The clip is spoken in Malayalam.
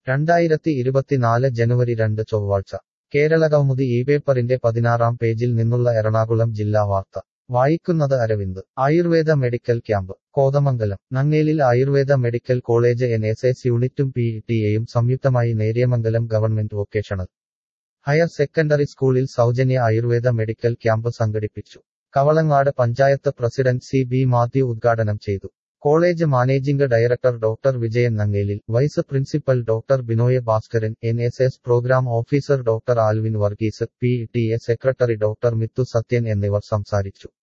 രണ്ടായിരത്തി ഇരുപത്തിനാല് ജനുവരി രണ്ട് ചൊവ്വാഴ്ച കേരളകൗമുദി ഈ പേപ്പറിന്റെ പതിനാറാം പേജിൽ നിന്നുള്ള എറണാകുളം ജില്ലാ വാർത്ത വായിക്കുന്നത് Aravind Ayurveda medical camp Kothamangalam Nangelil Ayurveda medical college N S S യൂണിറ്റും പി ടിഎയും സംയുക്തമായി Neriamangalam government vocational higher secondary സ്കൂളിൽ സൗജന്യ ആയുർവേദ മെഡിക്കൽ ക്യാമ്പ് സംഘടിപ്പിച്ചു Kavalangad panchayat president C B Mathew ഉദ്ഘാടനം ചെയ്തു college managing director doctor Vijayan Nangelil vice principal doctor Binoy Bhaskaran N S S programme officer doctor Alvin Varghese P T A secretary doctor Mithu Sathyan എന്നിവർ സംസാരിച്ചു